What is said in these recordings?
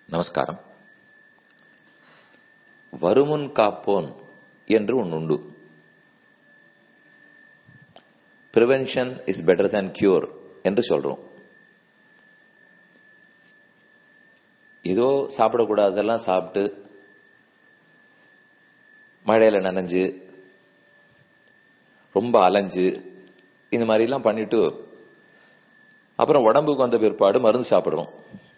நமஸ்காரம் வருமுன் காப்போன் என்று ஒன்று உண்டு prevention is better than cure என்று சொல்றோம் ஏதோ சாப்பிடக்கூடாதெல்லாம் சாப்பிட்டு மழையில நனைஞ்சு ரொம்ப அலைஞ்சு இந்த மாதிரிலாம் பண்ணிட்டு அப்புறம் உடம்புக்கு வந்த பிற்பாடு மருந்து சாப்பிடுறோம்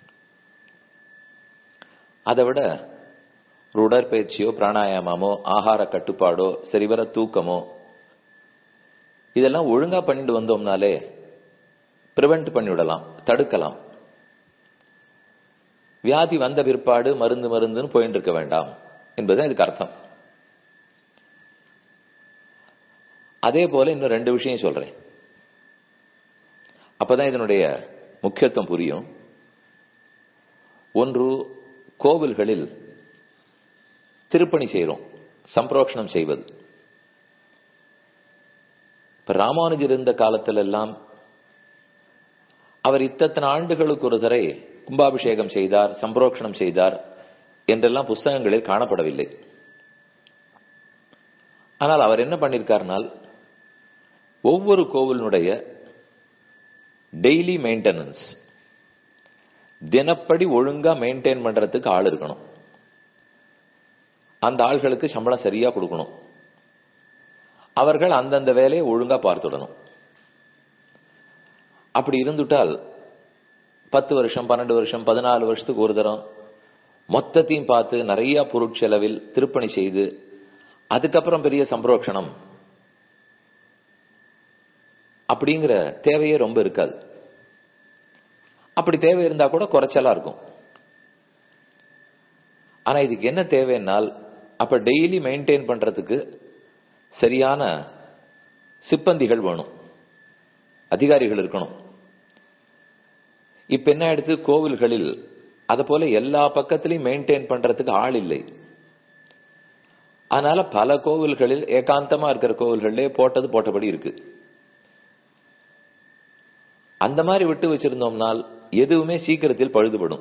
அதை விட ஒரு உடற்பயிற்சியோ பிராணாயாமமோ ஆகார கட்டுப்பாடோ சரிவர தூக்கமோ இதெல்லாம் ஒழுங்கா பண்ணிட்டு வந்தோம்னாலே பிரிவென்ட் பண்ணிவிடலாம் தடுக்கலாம் வியாதி வந்த பிற்பாடு மருந்து மருந்துன்னு போயிட்டு இருக்க வேண்டாம் என்பதுதான் இதுக்கு அர்த்தம் அதே போல இன்னும் ரெண்டு விஷயம் சொல்றேன் அப்பதான் இதனுடைய முக்கியத்துவம் புரியும் ஒன்று கோவில்களில் திருப்பணி செய்கிறோம் சம்பிரோஷணம் செய்வது இப்ப ராமானுஜர் இருந்த காலத்தில் எல்லாம் அவர் இத்தனை ஆண்டுகளுக்கு ஒரு தரை கும்பாபிஷேகம் செய்தார் சம்பிரோஷணம் செய்தார் என்றெல்லாம் புஸ்தகங்களில் காணப்படவில்லை ஆனால் அவர் என்ன பண்ணிருக்காருனால் ஒவ்வொரு கோவிலினுடைய டெய்லி மெயின்டெனன்ஸ் தினப்படி ஒழுங்கா மெயின்டைன் பண்றதுக்கு ஆள் இருக்கணும் அந்த ஆள்களுக்கு சம்பளம் சரியா கொடுக்கணும் அவர்கள் அந்தந்த வேலையை ஒழுங்கா பார்த்துடணும் அப்படி இருந்துட்டால் பத்து வருஷம் பன்னெண்டு வருஷம் பதினாலு வருஷத்துக்கு ஒரு தரம் மொத்தத்தையும் பார்த்து நிறைய பொருட்செலவில் திருப்பணி செய்து அதுக்கப்புறம் பெரிய சம்பரோக்ஷணம் அப்படிங்கிற தேவையே ரொம்ப இருக்காது அப்படி தேவை இருந்தா கூட குறைச்சலா இருக்கும் ஆனா இதுக்கு என்ன தேவைன்னால் அப்ப டெய்லி மெயின்டைன் பண்றதுக்கு சரியான சிப்பந்திகள் வேணும் அதிகாரிகள் இருக்கணும் இப்ப என்ன எடுத்து கோவில்களில் அத போல எல்லா பக்கத்திலையும் மெயின்டைன் பண்றதுக்கு ஆள் இல்லை அதனால பல கோவில்களில் ஏகாந்தமா இருக்கிற கோவில்களே போட்டது போட்டபடி இருக்கு அந்த மாதிரி விட்டு வச்சிருந்தோம்னால் எதுவுமே சீக்கிரத்தில் பழுதுபடும்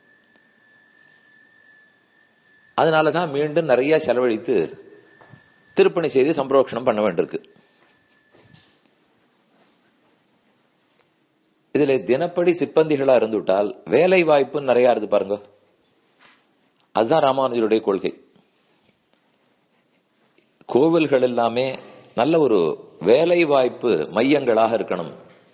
அதனாலதான் மீண்டும் நிறைய செலவழித்து திருப்பணி செய்து சம்பரோஷணம் பண்ண வேண்டியிருக்கு இதுல தினப்படி சிப்பந்திகளா இருந்துவிட்டால் வேலை வாய்ப்பு நிறைய இருந்து பாருங்க அதுதான் ராமானுஜருடைய கொள்கை கோவில்கள் எல்லாமே நல்ல ஒரு வேலை வாய்ப்பு மையங்களாக இருக்கணும்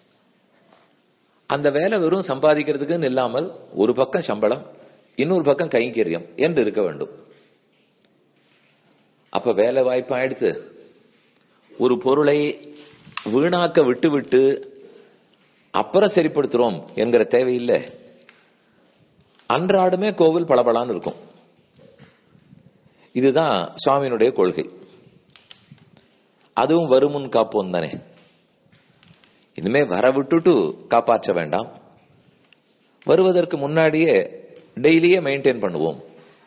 அந்த வேலை வெறும் சம்பாதிக்கிறதுக்குன்னு இல்லாமல் ஒரு பக்கம் சம்பளம் இன்னொரு பக்கம் கைங்கரியம் என்று இருக்க வேண்டும் அப்ப வேலை வாய்ப்பு ஆயிடுத்து ஒரு பொருளை வீணாக்க விட்டு விட்டு அப்புறம் சரிப்படுத்துறோம் என்கிற தேவையில்லை அன்றாடுமே கோவில் பளபளான்னு இருக்கும் இதுதான் சுவாமியினுடைய கொள்கை அதுவும் வருமுன் காப்போம் தானே இனிமே வர விட்டுட்டு காப்பாற்ற வேண்டாம் வருவதற்கு முன்னாடியே டெய்லியே மெயின்டைன் பண்ணுவோம்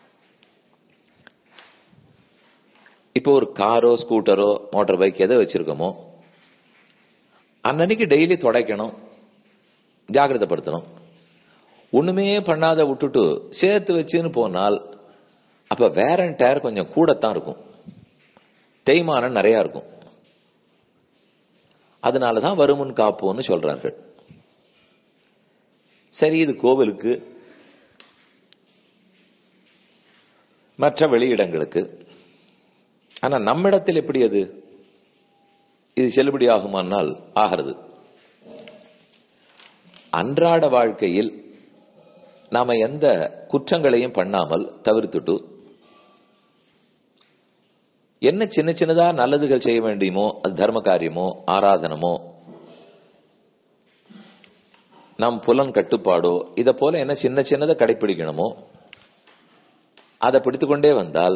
இப்போ ஒரு காரோ ஸ்கூட்டரோ மோட்டார் பைக் எதை வச்சிருக்கோமோ அன்னன்னைக்கு டெய்லி துடைக்கணும் ஜாகிரதப்படுத்தணும் ஒண்ணுமே பண்ணாத விட்டுட்டு சேர்த்து வச்சுன்னு போனால் அப்ப வேற டயர் கொஞ்சம் கூடத்தான் இருக்கும் தேய்மானம் நிறைய இருக்கும் அதனாலதான் வருமுன் காப்போம்னு சொல்றார்கள் சரி இது கோவிலுக்கு மற்ற வெளியிடங்களுக்கு ஆனா நம்மிடத்தில் எப்படி அது இது செல்லுபடி ஆகுமானால் ஆகிறது அன்றாட வாழ்க்கையில் நாம எந்த குற்றங்களையும் பண்ணாமல் தவிர்த்துட்டு என்ன சின்ன சின்னதா நல்லதுகள் செய்ய வேண்டியுமோ அது தர்ம காரியமோ ஆராதனமோ நம் புலன் கட்டுப்பாடோ இத போல என்ன சின்ன சின்னதை கடைபிடிக்கணுமோ அதை பிடித்துக்கொண்டே வந்தால்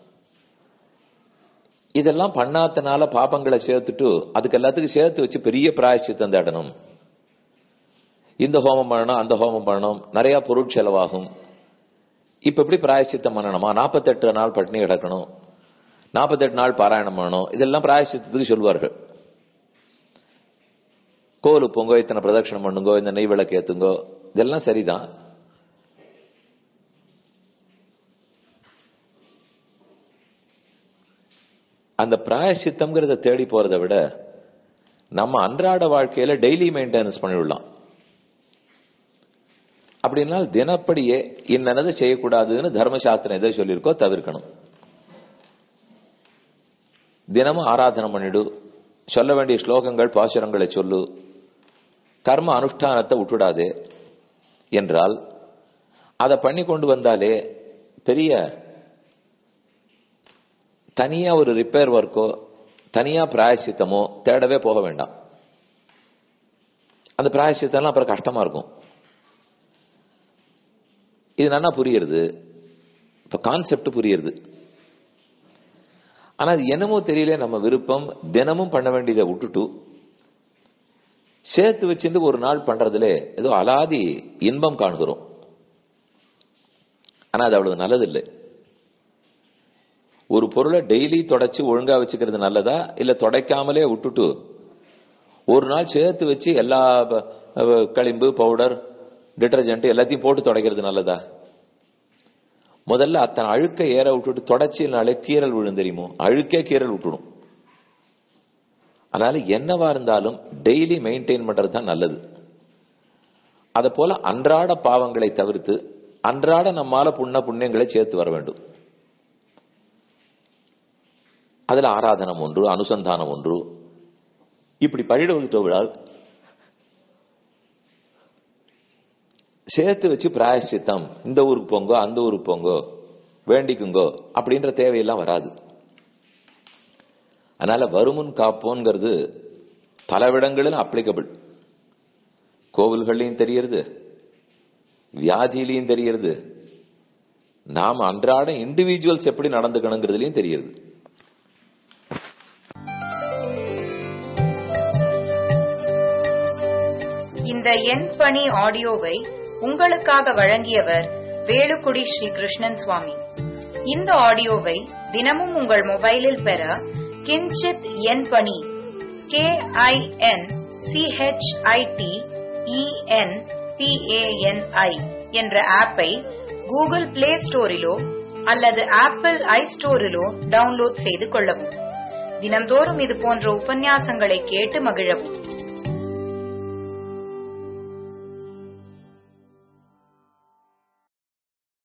இதெல்லாம் பண்ணாதனால பாப்பங்களை சேர்த்துட்டு அதுக்கு எல்லாத்துக்கும் சேர்த்து வச்சு பெரிய பிராயச்சித்தம் தேடணும் இந்த ஹோமம் பண்ணணும் அந்த ஹோமம் பண்ணணும் நிறைய பொருட்செலவாகும் இப்ப எப்படி பிராயச்சித்தம் பண்ணணுமா நாற்பத்தெட்டு நாள் பட்டினி கிடக்கணும் நாற்பத்தெட்டு நாள் பாராயணம் பண்ணணும் இதெல்லாம் பிராயசித்தத்துக்கு சொல்வார்கள் கோவிலுக்கு போங்கோ இத்தனை பிரதட்சணம் பண்ணுங்கோ இந்த நெய் விளக்கு ஏத்துங்கோ இதெல்லாம் சரிதான் அந்த பிராயசித்தம்ங்கிறத தேடி போறதை விட நம்ம அன்றாட வாழ்க்கையில டெய்லி மெயின்டெனன்ஸ் பண்ணிவிடலாம் அப்படின்னா தினப்படியே இன்னது செய்யக்கூடாதுன்னு தர்மசாஸ்திரம் எதை சொல்லியிருக்கோ தவிர்க்கணும் தினமும் ஆராதனை பண்ணிடு சொல்ல வேண்டிய ஸ்லோகங்கள் பாசுரங்களை சொல்லு கர்ம அனுஷ்டானத்தை விட்டுடாதே என்றால் அதை பண்ணி கொண்டு வந்தாலே பெரிய தனியா ஒரு ரிப்பேர் ஒர்க்கோ தனியா பிராயசித்தமோ தேடவே போக வேண்டாம் அந்த பிராயசித்தம்லாம் அப்புறம் கஷ்டமா இருக்கும் இது நல்லா புரியுறது இப்ப கான்செப்ட் புரியுறது ஆனா அது என்னமோ தெரியல நம்ம விருப்பம் தினமும் பண்ண வேண்டியதை விட்டுட்டு சேர்த்து வச்சிருந்து ஒரு நாள் பண்றதுல ஏதோ அலாதி இன்பம் காண்கிறோம் ஆனா அது அவ்வளவு நல்லதில்லை ஒரு பொருளை டெய்லி தொடச்சு ஒழுங்கா வச்சுக்கிறது நல்லதா இல்ல தொடைக்காமலே விட்டுட்டு ஒரு நாள் சேர்த்து வச்சு எல்லா களிம்பு பவுடர் டிட்டர்ஜென்ட் எல்லாத்தையும் போட்டு துடைக்கிறது நல்லதா முதல்ல அத்தனை அழுக்க ஏற விட்டுட்டு தொடச்சினாலே கீரல் விழும் தெரியுமோ அழுக்கே கீரல் விட்டுடும் அதனால என்னவா இருந்தாலும் டெய்லி மெயின்டைன் பண்றது தான் நல்லது அத போல அன்றாட பாவங்களை தவிர்த்து அன்றாட நம்மால புண்ண புண்ணியங்களை சேர்த்து வர வேண்டும் அதுல ஆராதனம் ஒன்று அனுசந்தானம் ஒன்று இப்படி பழிடுவிட்டால் சேர்த்து வச்சு பிராயசித்தம் இந்த ஊருக்கு போங்கோ அந்த ஊருக்கு போங்கோ வேண்டிக்குங்கோ அப்படின்ற தேவையெல்லாம் வராது அதனால வருமுன் காப்போங்கிறது பலவிடங்களிலும் அப்ளிகபிள் கோவில்கள்லையும் தெரியறது வியாதியிலையும் தெரியறது நாம் அன்றாட இண்டிவிஜுவல்ஸ் எப்படி நடந்துக்கணுங்கிறதுலயும் தெரியுது இந்த எண் பணி ஆடியோவை உங்களுக்காக வழங்கியவர் வேலுக்குடி ஸ்ரீ கிருஷ்ணன் சுவாமி இந்த ஆடியோவை தினமும் உங்கள் மொபைலில் பெற கிஞ்சித் எண் பணி கே ஐ என் சிஹெச்ஐடி இஎன் பிஏஎன்ஐ என்ற ஆப்பை கூகுள் பிளே ஸ்டோரிலோ அல்லது ஆப்பிள் ஐ ஸ்டோரிலோ டவுன்லோட் செய்து கொள்ளவும் தினந்தோறும் இது போன்ற உபன்யாசங்களை கேட்டு மகிழவும்